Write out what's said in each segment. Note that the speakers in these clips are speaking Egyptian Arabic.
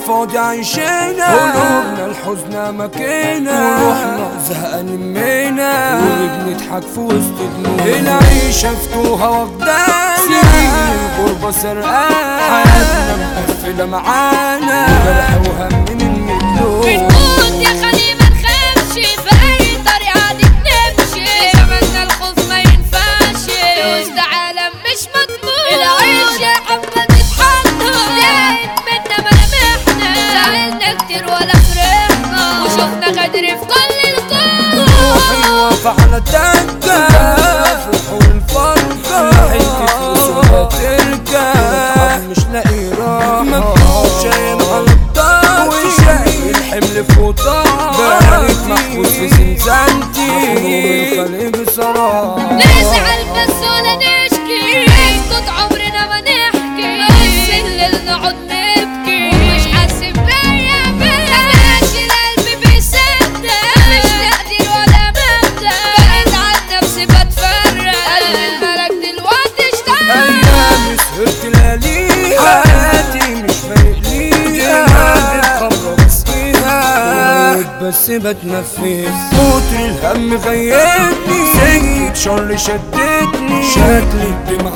الفاضي عايشينا قلوبنا الحزن مكينا وروحنا زهقانين منا وبنضحك في وسط دموع العيشة فتوها واخدانا سنين الغربة سرقانا حياتنا مقفلة معانا جرح وهم من المدلوق بنموت يا خلي ما نخافش في اي طريقة عادي بنمشي زماننا الخوف ما ينفعش وسط عالم مش مضمون العيش يا حبة تتحضر زهقت منا ملامحنا سألنا كتير ولا فرحنا وشفنا غدر في كل الكون روحي واقفة على الدكة فرحوا الفرقة حتة فلوس ولا ترجع مش لاقي راحة مكتوب شايل على الضغط وشايل الحمل فوق طاقة بقيت محبوس في زنزانتي الخليج صراحة نزعل بس ولا نشكي نسكت عمرنا ما نحكي نص الليل نقعد نبكي ومش حاسب بيا بيا ماشي القلب بيصدق مش تقدير ولا مبدأ بقيت عن نفسي بتفرق قلب الملك دلوقتي اشتغل ايام سهرت ليالي حياتي مش فايق ليها بتخرب فيها بس بتنفس كتر الهم غيبني سكت شر شدتني شكل الدمع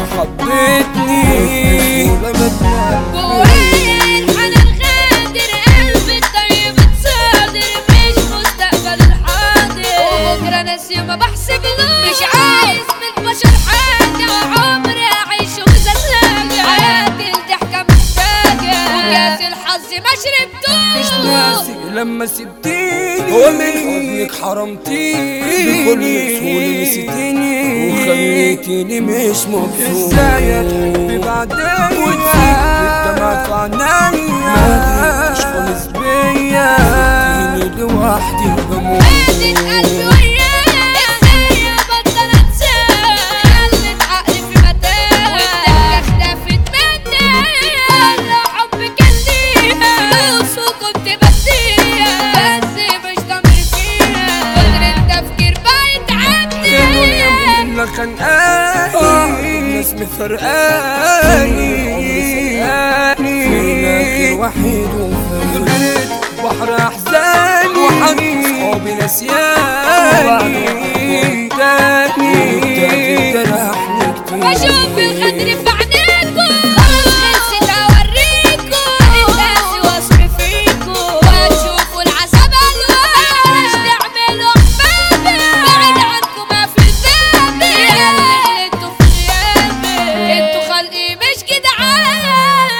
خضتني ولا بتنام جوايا الحنان غادر قلبي الطيب اتصادر مش مستقبل الحاضر وبكره ناسي ما بحسب مش عايز من البشر حاجه وعمري اعيشه بزلاجه حياتي الضحكه محتاجه وكاس الحظ ما شربتوش مش ناسي لما سبتيني ومن حضنك حرمتيني بكل سهولة نسيتيني وخليتيني مش مبسوط ازاي تحبي بعدين وتسيب الدمع في عينيا ما تبقيش خالص بيا سبتيني لوحدي بموت ماتت قلبي وياك ازاي ابطل انساك خلت عقلي في متاهه والضحكه اختفت مني لو حب كان ليها فلوس وكنت بديها بس مش ضمير فيها كتر التفكير بقيت الدنيا عندي كلها خانقاني الناس مفرقاني فينا خير وحيد وفرقت بحر احزاني وحبيب صحابي نسياني تاني جرحني كتير واشوف الخدر في عينيكوا خلاص خلصت اوريكوا الناس واصل فيكوا وتشوفوا العذاب الوان مش تعملوا حبابي بعيد عنكم ما في ذنبي اللي انتوا في غيابي انتوا خلقي مش جدعان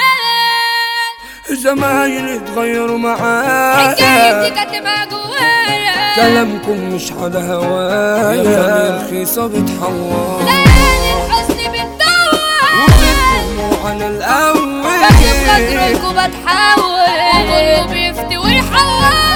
زمايلي اتغيروا حكايتي معايا كاتمة جوايا كلامكم مش على هوايا يا رخيصة بتحور ليالي الحزن بتدور وبتدموا على الأول بشوف قدركم بتحاول وكله بيفتي ويحور